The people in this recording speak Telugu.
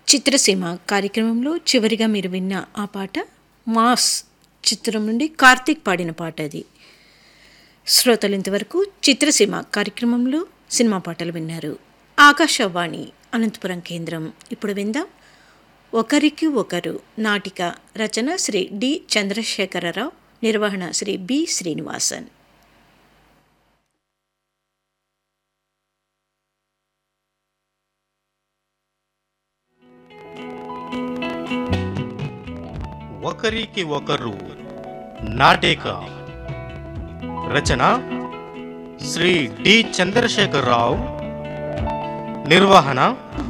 చిత్రసీమ కార్యక్రమంలో చివరిగా మీరు విన్న ఆ పాట మాస్ చిత్రం నుండి కార్తీక్ పాడిన పాట అది శ్రోతలు ఇంతవరకు చిత్రసీమ కార్యక్రమంలో సినిమా పాటలు విన్నారు ఆకాశవాణి అనంతపురం కేంద్రం ఇప్పుడు విందాం ఒకరికి ఒకరు నాటిక రచన శ్రీ డి చంద్రశేఖరరావు నిర్వహణ శ్రీ బి శ్రీనివాసన్ ఒకరికి ఒకరు నాటేక రచన శ్రీ డి చంద్రశేఖరరావు నిర్వహణ